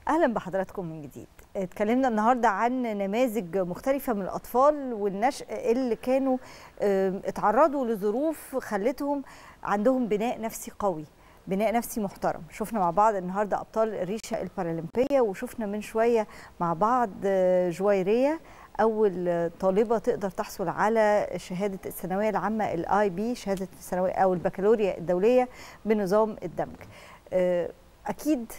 اهلا بحضراتكم من جديد اتكلمنا النهارده عن نماذج مختلفه من الاطفال والنشء اللي كانوا اه، اتعرضوا لظروف خلتهم عندهم بناء نفسي قوي بناء نفسي محترم شفنا مع بعض النهارده ابطال الريشه البارالمبيه وشفنا من شويه مع بعض اه، جويريه اول طالبه تقدر تحصل على شهاده الثانويه العامه الاي بي شهاده الثانويه او البكالوريا الدوليه بنظام الدمج اه، اكيد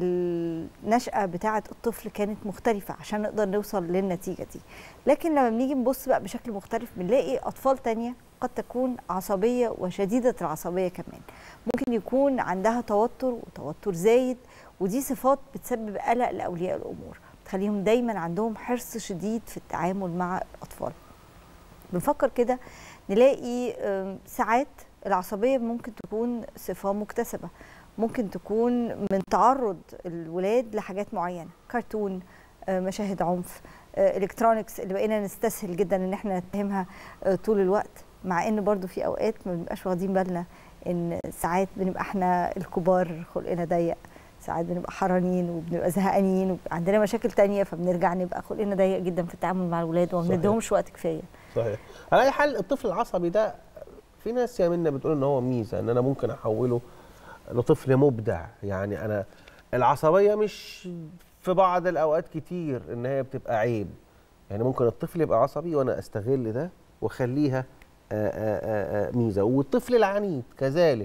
النشأة بتاعة الطفل كانت مختلفة عشان نقدر نوصل للنتيجة دي لكن لما بنيجي نبص بقى بشكل مختلف بنلاقي أطفال تانية قد تكون عصبية وشديدة العصبية كمان ممكن يكون عندها توتر وتوتر زايد ودي صفات بتسبب قلق لأولياء الأمور تخليهم دايما عندهم حرص شديد في التعامل مع الأطفال بنفكر كده نلاقي آم، ساعات العصبية ممكن تكون صفة مكتسبة ممكن تكون من تعرض الولاد لحاجات معينه كرتون آه، مشاهد عنف آه، الكترونكس اللي بقينا نستسهل جدا ان احنا نتهمها آه، طول الوقت مع ان برضو في اوقات ما بنبقاش واخدين بالنا ان ساعات بنبقى احنا الكبار خلقنا ضيق ساعات بنبقى حرانين وبنبقى زهقانين وبيبقى عندنا مشاكل تانية فبنرجع نبقى خلقنا ضيق جدا في التعامل مع الولاد وما صحيح. بنديهمش وقت كفايه صحيح على اي حال الطفل العصبي ده في ناس يا منا بتقول ان هو ميزه ان انا ممكن احوله لطفل مبدع يعني انا العصبيه مش في بعض الاوقات كتير ان هي بتبقى عيب يعني ممكن الطفل يبقى عصبي وانا استغل ده واخليها آآ آآ آآ ميزه والطفل العنيد كذلك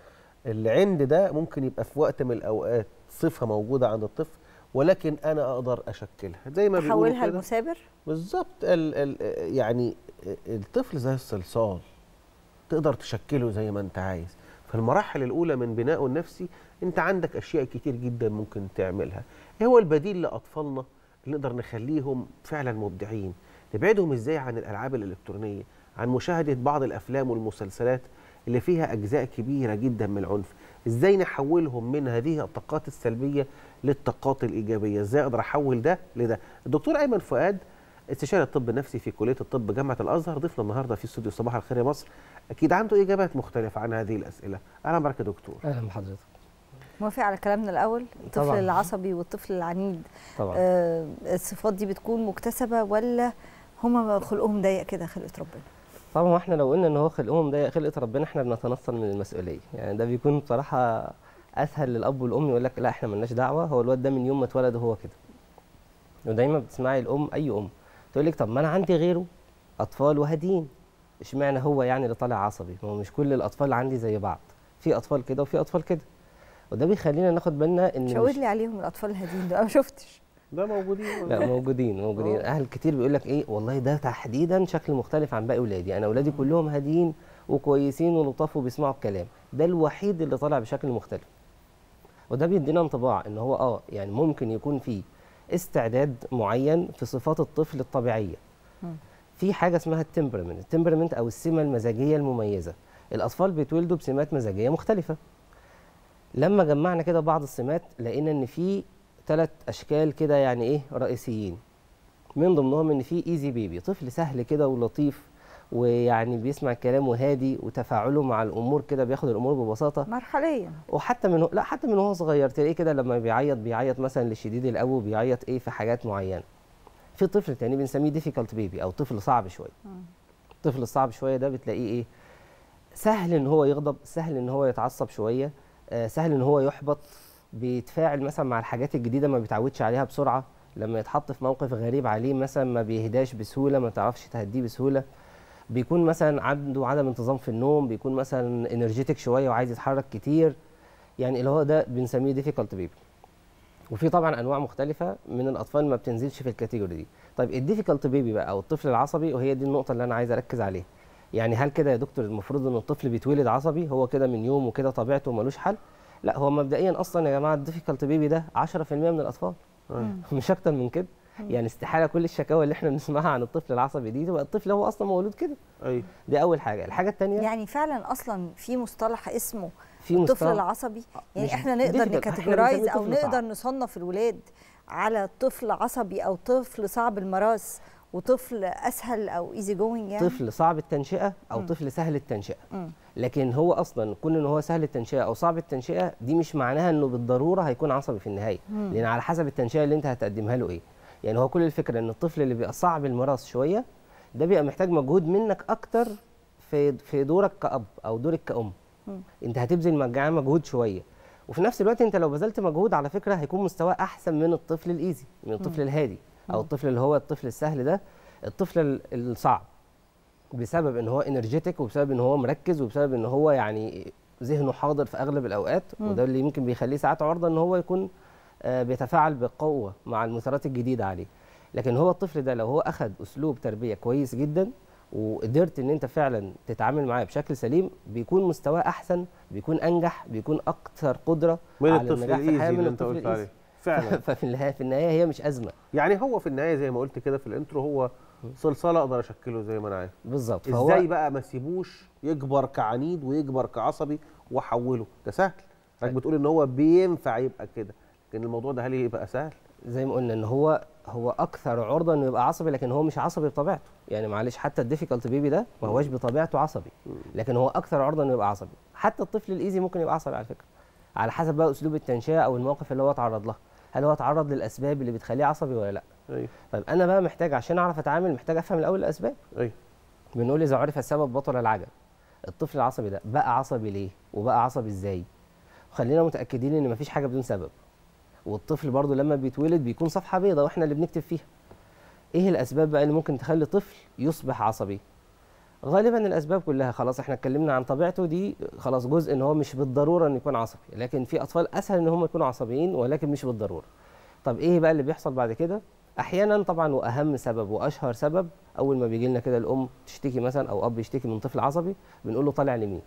العند ده ممكن يبقى في وقت من الاوقات صفه موجوده عند الطفل ولكن انا اقدر اشكلها زي ما بيقولوا تحولها كده المثابر بالظبط ال ال يعني الطفل زي الصلصال تقدر تشكله زي ما انت عايز في المراحل الاولى من بنائه النفسي انت عندك اشياء كتير جدا ممكن تعملها ايه هو البديل لاطفالنا اللي نقدر نخليهم فعلا مبدعين نبعدهم ازاي عن الالعاب الالكترونيه عن مشاهده بعض الافلام والمسلسلات اللي فيها اجزاء كبيره جدا من العنف ازاي نحولهم من هذه الطاقات السلبيه للطاقات الايجابيه ازاي اقدر احول ده لده الدكتور ايمن فؤاد استشاري الطب النفسي في كليه الطب جامعه الازهر ضيفنا النهارده في استوديو صباح الخير يا مصر اكيد عنده اجابات مختلفه عن هذه الاسئله اهلا بك يا دكتور اهلا بحضرتك موافق على كلامنا الاول الطفل طبعاً. العصبي والطفل العنيد طبعا آه، الصفات دي بتكون مكتسبه ولا هما خلقهم ضيق كده خلقه ربنا طبعا واحنا لو قلنا ان هو خلقهم ده خلقه ربنا احنا بنتنصل من المسؤوليه يعني ده بيكون بصراحه اسهل للاب والام يقول لك لا احنا ملناش دعوه هو الواد ده من يوم ما اتولد هو كده ودايما بتسمعي الام اي ام تقول لك طب ما انا عندي غيره اطفال وهادين اشمعنى هو يعني اللي طالع عصبي ما هو مش كل الاطفال اللي عندي زي بعض في اطفال كده وفي اطفال كده وده بيخلينا ناخد بالنا ان شاور مش لي عليهم الاطفال الهادين دول انا ما شفتش ده موجودين لا موجودين موجودين آه. اهل كتير بيقول لك ايه والله ده تحديدا شكل مختلف عن باقي اولادي انا اولادي كلهم هاديين وكويسين ولطاف وبيسمعوا الكلام ده الوحيد اللي طالع بشكل مختلف وده بيدينا انطباع ان هو اه يعني ممكن يكون في استعداد معين في صفات الطفل الطبيعيه مم. في حاجه اسمها التمبرمنت التمبرمنت او السمه المزاجيه المميزه الاطفال بيتولدوا بسمات مزاجيه مختلفه لما جمعنا كده بعض السمات لقينا ان في ثلاث اشكال كده يعني ايه رئيسيين من ضمنهم ان في ايزي بيبي طفل سهل كده ولطيف ويعني بيسمع الكلام وهادي وتفاعله مع الامور كده بياخد الامور ببساطه مرحليا وحتى من لا حتى من وهو صغير تلاقيه كده لما بيعيط بيعيط مثلا للشديد القوي بيعيط ايه في حاجات معينه في طفل تاني بنسميه ديفيكالت بيبي او طفل صعب شويه الطفل الصعب شويه ده بتلاقيه ايه سهل ان هو يغضب سهل ان هو يتعصب شويه آه، سهل ان هو يحبط بيتفاعل مثلا مع الحاجات الجديده ما بيتعودش عليها بسرعه لما يتحط في موقف غريب عليه مثلا ما بيهداش بسهوله ما تعرفش تهديه بسهوله بيكون مثلا عنده عدم انتظام في النوم بيكون مثلا انرجيتك شويه وعايز يتحرك كتير يعني اللي هو ده بنسميه ديفيكالت بيبي وفي طبعا انواع مختلفه من الاطفال ما بتنزلش في الكاتيجوري دي طيب الديفيكالت بيبي بقى او الطفل العصبي وهي دي النقطه اللي انا عايز اركز عليها يعني هل كده يا دكتور المفروض ان الطفل بيتولد عصبي هو كده من يوم وكده طبيعته ملوش حل لا هو مبدئيا اصلا يا جماعه الديفيكالت بيبي ده 10% من الاطفال مش اكتر من كده يعني استحاله كل الشكاوى اللي احنا بنسمعها عن الطفل العصبي دي تبقى الطفل هو اصلا مولود كده ايوه دي اول حاجه الحاجه الثانيه يعني فعلا اصلا في مصطلح اسمه في الطفل مصطلح العصبي يعني مش احنا نقدر difficult، إحنا نكاتيجورايز بنسميه او طفل نقدر صعب. نصنف الولاد على طفل عصبي او طفل صعب المراس وطفل اسهل او ايزي جوينج يعني طفل صعب التنشئه او مم. طفل سهل التنشئه مم. لكن هو اصلا كون ان هو سهل التنشئه او صعب التنشئه دي مش معناها انه بالضروره هيكون عصبي في النهايه مم. لان على حسب التنشئه اللي انت هتقدمها له ايه يعني هو كل الفكره ان الطفل اللي بيبقى صعب المراس شويه ده بيبقى محتاج مجهود منك اكتر في في دورك كاب او دورك كأم مم. انت هتبذل معاه مجهود شويه وفي نفس الوقت انت لو بذلت مجهود على فكره هيكون مستواه احسن من الطفل الايزي من الطفل الهادي او الطفل اللي هو الطفل السهل ده الطفل ال- الصعب بسبب ان هو انرجيتك وبسبب ان هو مركز وبسبب ان هو يعني ذهنه حاضر في اغلب الاوقات مم. وده اللي يمكن بيخليه ساعات عرضه ان هو يكون آه، بيتفاعل بقوه مع المثيرات الجديده عليه لكن هو الطفل ده لو هو اخذ اسلوب تربيه كويس جدا وقدرت ان انت فعلا تتعامل معاه بشكل سليم بيكون مستواه احسن بيكون انجح بيكون اكثر قدره من على الطفل النجاح في الحياه الايزي من اللي انت الطفل قلت عليه الايزي فعلا ففي النهايه في النهايه هي مش ازمه يعني هو في النهايه زي ما قلت كده في الانترو هو صلصال اقدر اشكله زي ما انا عايز بالظبط فهو ازاي بقى ما اسيبوش يكبر كعنيد ويكبر كعصبي واحوله ده سهل حضرتك طيب. بتقول ان هو بينفع يبقى كده لكن الموضوع ده هل يبقى سهل زي ما قلنا ان هو هو اكثر عرضه انه يبقى عصبي لكن هو مش عصبي بطبيعته يعني معلش حتى الديفيكالت بيبي ده ما هوش بطبيعته عصبي لكن هو اكثر عرضه انه يبقى عصبي حتى الطفل الايزي ممكن يبقى عصبي على فكره على حسب بقى اسلوب التنشئه او المواقف اللي هو اتعرض لها هل هو اتعرض للاسباب اللي بتخليه عصبي ولا لا ايوه طيب انا بقى محتاج عشان اعرف اتعامل محتاج افهم الاول الاسباب ايوه بنقول اذا عرف السبب بطل العجب الطفل العصبي ده بقى عصبي ليه وبقى عصبي ازاي خلينا متاكدين ان مفيش حاجه بدون سبب والطفل برضو لما بيتولد بيكون صفحه بيضاء واحنا اللي بنكتب فيها ايه الاسباب بقى اللي ممكن تخلي طفل يصبح عصبي غالبا الاسباب كلها خلاص احنا اتكلمنا عن طبيعته دي خلاص جزء ان هو مش بالضروره انه يكون عصبي لكن في اطفال اسهل ان هم يكونوا عصبيين ولكن مش بالضروره طب ايه بقى اللي بيحصل بعد كده احيانا طبعا واهم سبب واشهر سبب اول ما بيجي لنا كده الام تشتكي مثلا او اب يشتكي من طفل عصبي بنقول له طالع لمين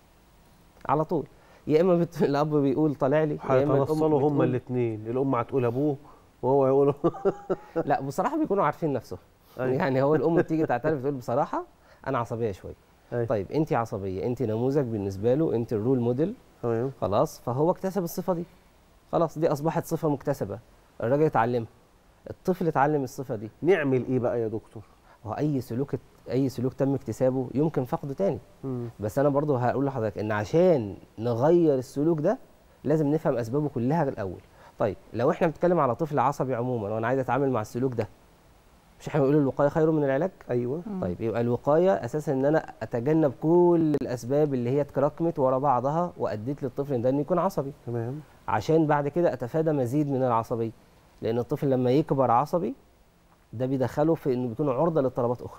على طول يا اما بت... الاب بيقول طالع لي يا اما الام هيتنصلوا هما بتقول- الاثنين الام هتقول ابوه وهو يقول لا بصراحه بيكونوا عارفين نفسهم أيوة. يعني هو الام بتيجي تعترف تقول بصراحه انا عصبيه شويه أيوة. طيب انت عصبيه انت نموذج بالنسبه له انت الرول موديل تمام خلاص فهو اكتسب الصفه دي خلاص دي اصبحت صفه مكتسبه الراجل اتعلمها الطفل اتعلم الصفه دي نعمل ايه بقى يا دكتور هو اي سلوك اي سلوك تم اكتسابه يمكن فقده تاني مم. بس انا برضو هقول لحضرتك ان عشان نغير السلوك ده لازم نفهم اسبابه كلها الاول طيب لو احنا بنتكلم على طفل عصبي عموما وانا عايز اتعامل مع السلوك ده مش احنا بنقول الوقايه خير من العلاج ايوه طيب يبقى الوقايه اساسا ان انا اتجنب كل الاسباب اللي هي اتراكمت ورا بعضها وادت للطفل ده انه يكون عصبي تمام عشان بعد كده اتفادى مزيد من العصبيه لان الطفل لما يكبر عصبي ده بيدخله في انه بيكون عرضه لاضطرابات اخرى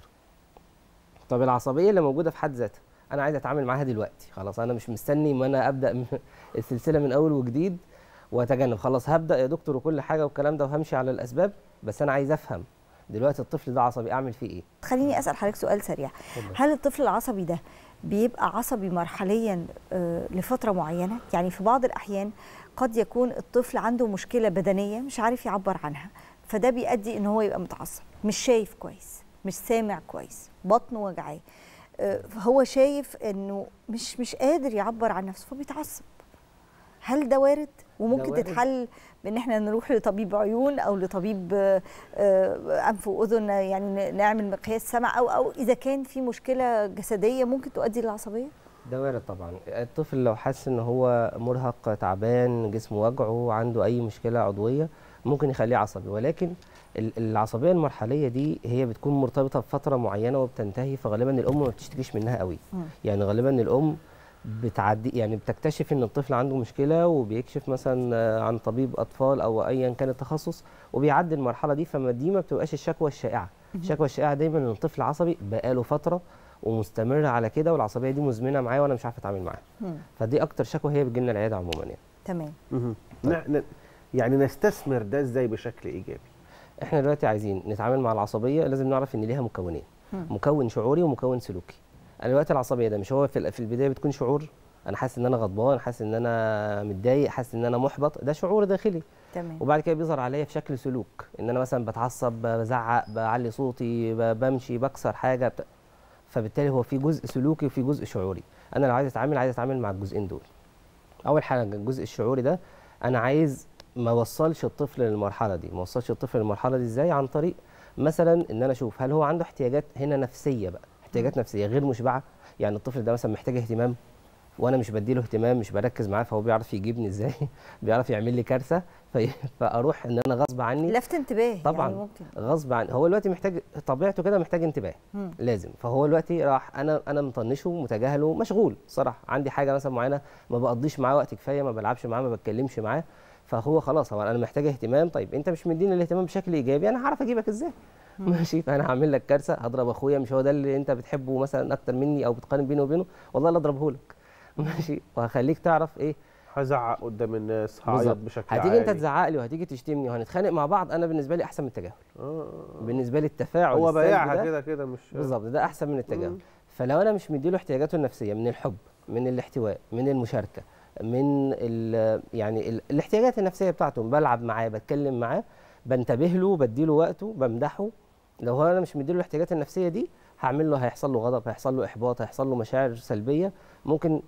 طب العصبيه اللي موجوده في حد ذاتها انا عايز اتعامل معاها دلوقتي خلاص انا مش مستني ما انا ابدا من السلسله من اول وجديد واتجنب خلاص هبدا يا دكتور وكل حاجه والكلام ده وهمشي على الاسباب بس انا عايز افهم دلوقتي الطفل ده عصبي اعمل فيه ايه خليني اسال حضرتك سؤال سريع اتفضل. هل الطفل العصبي ده بيبقى عصبي مرحليا آه، لفتره معينه يعني في بعض الاحيان قد يكون الطفل عنده مشكله بدنيه مش عارف يعبر عنها فده بيؤدي ان هو يبقى متعصب مش شايف كويس مش سامع كويس بطنه وجعاه آه، فهو شايف انه مش مش قادر يعبر عن نفسه فبيتعصب هل ده وارد وممكن وارد. تتحل بان احنا نروح لطبيب عيون او لطبيب آه، آه، انف واذن يعني ن- نعمل مقياس سمع او او اذا كان في مشكله جسديه ممكن تؤدي للعصبيه ده وارد طبعا الطفل لو حس ان هو مرهق تعبان جسمه وجعه عنده اي مشكله عضويه ممكن يخليه عصبي ولكن ال- العصبيه المرحليه دي هي بتكون مرتبطه بفتره معينه وبتنتهي فغالبا الام ما بتشتكيش منها قوي مم. يعني غالبا الام بتعدي يعني بتكتشف ان الطفل عنده مشكله وبيكشف مثلا آه، عن طبيب اطفال او ايا كان التخصص وبيعدي المرحله دي فما دي ما بتبقاش الشكوى الشائعه الشكوى الشائعه دايما ان الطفل عصبي بقاله فتره ومستمر على كده والعصبيه دي مزمنه معاه وانا مش عارف اتعامل معاها مم. فدي اكتر شكوى هي بتجي لنا العياده عموما يعني تمام مهم. ن- ن- يعني نستثمر ده ازاي بشكل ايجابي احنا دلوقتي عايزين نتعامل مع العصبيه لازم نعرف ان ليها مكونين مم. مكون شعوري ومكون سلوكي انا دلوقتي العصبيه ده مش هو في ال- في البدايه بتكون شعور انا حاسس ان انا غضبان حاسس ان انا متضايق حاسس ان انا محبط ده شعور داخلي تمام وبعد كده بيظهر عليا في شكل سلوك ان انا مثلا بتعصب بزعق بعلي صوتي ب- بمشي بكسر حاجه بت... فبالتالي هو في جزء سلوكي وفي جزء شعوري انا لو عايز اتعامل عايز اتعامل مع الجزئين دول اول حاجه الجزء الشعوري ده انا عايز ما اوصلش الطفل للمرحله دي ما اوصلش الطفل للمرحله دي ازاي عن طريق مثلا ان انا اشوف هل هو عنده احتياجات هنا نفسيه بقى احتياجات نفسيه غير مشبعه يعني الطفل ده مثلا محتاج اهتمام وانا مش بديله اهتمام مش بركز معاه فهو بيعرف يجيبني ازاي بيعرف يعمل لي كارثه في فاروح ان انا غصب عني لفت انتباه طبعا يعني ممكن غصب عن هو دلوقتي محتاج طبيعته كده محتاج انتباه مم. لازم فهو دلوقتي راح انا انا مطنشه متجاهله مشغول صراحه عندي حاجه مثلا معينه ما بقضيش معاه وقت كفايه ما بلعبش معاه ما بتكلمش معاه فهو خلاص هو انا محتاج اهتمام طيب انت مش مديني الاهتمام بشكل ايجابي انا هعرف اجيبك ازاي ماشي فانا هعمل لك كارثه هضرب اخويا مش هو ده اللي انت بتحبه مثلا اكتر مني او بتقارن بيني وبينه والله لا اضربه لك ماشي وهخليك تعرف ايه هزعق قدام الناس هعيط بالظبط. بشكل هتيجي انت عالي. تزعق لي وهتيجي تشتمني وهنتخانق مع بعض انا بالنسبه لي احسن من التجاهل آه. بالنسبه لي التفاعل هو السلبي بايعها ده كده كده مش بالظبط ده احسن من التجاهل مم. فلو انا مش مديله احتياجاته النفسيه من الحب من الاحتواء من المشاركه من ال يعني ال الاحتياجات النفسيه بتاعته بلعب معاه بتكلم معاه بنتبه له بديله وقته بمدحه لو هو انا مش مديله الاحتياجات النفسيه دي هعمل له هيحصل له غضب هيحصل له احباط هيحصل له مشاعر سلبيه ممكن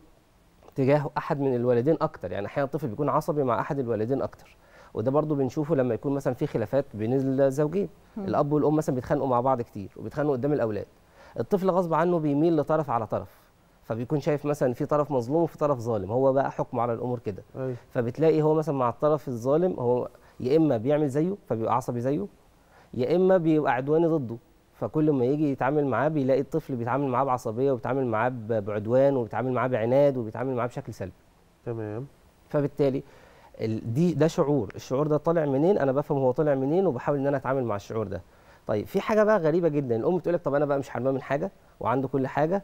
تجاه احد من الوالدين اكتر يعني احيانا الطفل بيكون عصبي مع احد الوالدين اكتر وده برضو بنشوفه لما يكون مثلا في خلافات بين الزوجين الاب والام مثلا بيتخانقوا مع بعض كتير وبيتخانقوا قدام الاولاد الطفل غصب عنه بيميل لطرف على طرف فبيكون شايف مثلا في طرف مظلوم وفي طرف ظالم هو بقى حكمه على الامور كده أيوة. فبتلاقي هو مثلا مع الطرف الظالم هو يا اما بيعمل زيه فبيبقى عصبي زيه يا اما بيبقى عدواني ضده فكل ما يجي يتعامل معاه بيلاقي الطفل بيتعامل معاه بعصبيه وبيتعامل معاه ب- بعدوان وبيتعامل معاه بعناد وبيتعامل معاه بشكل سلبي تمام فبالتالي ال- دي ده شعور الشعور ده طالع منين انا بفهم هو طالع منين وبحاول ان انا اتعامل مع الشعور ده طيب في حاجه بقى غريبه جدا الام بتقول لك طب انا بقى مش حرمان من حاجه وعنده كل حاجه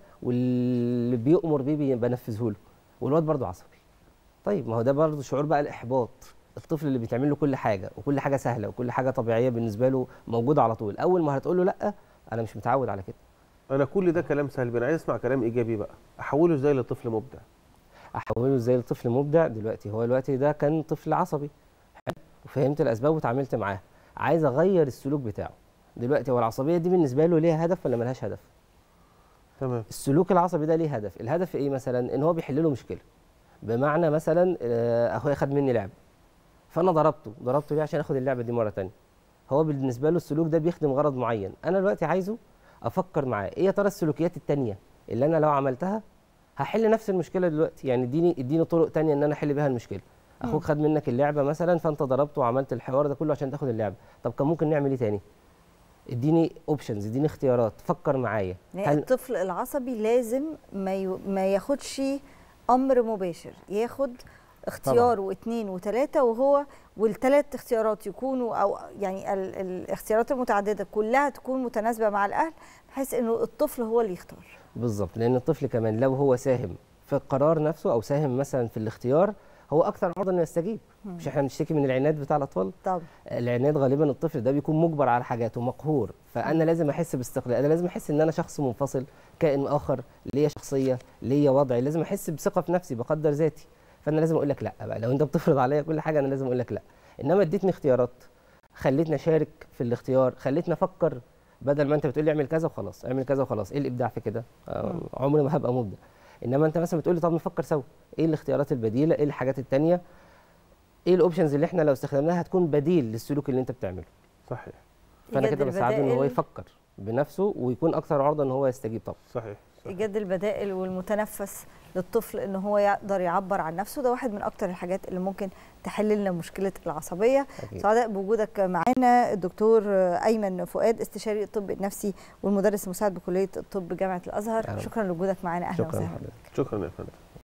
واللي بيؤمر بيه بي- بنفذه له والواد برضه عصبي طيب ما هو ده برضه شعور بقى الاحباط الطفل اللي بيتعمل له كل حاجه وكل حاجه سهله وكل حاجه طبيعيه بالنسبه له موجوده على طول اول ما هتقول له لا انا مش متعود على كده انا كل ده كلام سلبي انا عايز اسمع كلام ايجابي بقى احوله ازاي لطفل مبدع احوله ازاي لطفل مبدع دلوقتي هو دلوقتي ده كان طفل عصبي حلو وفهمت الاسباب وتعاملت معاه عايز اغير السلوك بتاعه دلوقتي هو العصبيه دي بالنسبه له ليها هدف ولا ملهاش هدف تمام السلوك العصبي ده ليه هدف الهدف ايه مثلا ان هو بيحل له مشكله بمعنى مثلا آه، اخويا خد مني لعبه فانا ضربته ضربته ليه عشان اخد اللعبه دي مره تانية هو بالنسبه له السلوك ده بيخدم غرض معين انا دلوقتي عايزه افكر معاه ايه يا ترى السلوكيات التانية اللي انا لو عملتها هحل نفس المشكله دلوقتي يعني اديني اديني طرق تانية ان انا احل بيها المشكله اخوك خد منك اللعبه مثلا فانت ضربته وعملت الحوار ده كله عشان تاخد اللعبه طب كان ممكن نعمل ايه تاني اديني اوبشنز اديني اختيارات فكر معايا يعني الطفل العصبي لازم ما ي... ما ياخدش امر مباشر ياخد اختيار واثنين وثلاثه وهو والثلاث اختيارات يكونوا او يعني ال... الاختيارات المتعدده كلها تكون متناسبه مع الاهل بحيث انه الطفل هو اللي يختار بالظبط لان الطفل كمان لو هو ساهم في القرار نفسه او ساهم مثلا في الاختيار هو اكثر عرضه انه يستجيب مش احنا بنشتكي من العناد بتاع الاطفال طبعا العناد غالبا الطفل ده بيكون مجبر على حاجات ومقهور فانا لازم احس باستقلال انا لازم احس ان انا شخص منفصل كائن اخر ليا شخصيه ليا وضعي لازم احس بثقه في نفسي بقدر ذاتي فانا لازم اقول لك لا بقى لو انت بتفرض عليا كل حاجه انا لازم اقول لك لا انما اديتني اختيارات خليتني اشارك في الاختيار خليتني افكر بدل ما انت بتقول لي اعمل كذا وخلاص اعمل كذا وخلاص ايه الابداع في كده آه، عمري ما هبقى مبدع انما انت مثلا بتقول لي طب نفكر سوا ايه الاختيارات البديله ايه الحاجات التانية ايه الاوبشنز اللي احنا لو استخدمناها هتكون بديل للسلوك اللي انت بتعمله صحيح فانا إيجاد كده بساعده ان هو البدائل. يفكر بنفسه ويكون اكثر عرضه ان هو يستجيب طبعا صحيح صحيح ايجاد البدائل والمتنفس للطفل ان هو يقدر يعبر عن نفسه ده واحد من اكتر الحاجات اللي ممكن تحل لنا مشكله العصبيه أكيد. سعداء بوجودك معانا الدكتور ايمن فؤاد استشاري الطب النفسي والمدرس المساعد بكليه الطب جامعه الازهر أهلا. شكرا لوجودك معانا اهلا شكرا وسهلا لحضرتك شكرا يا فندم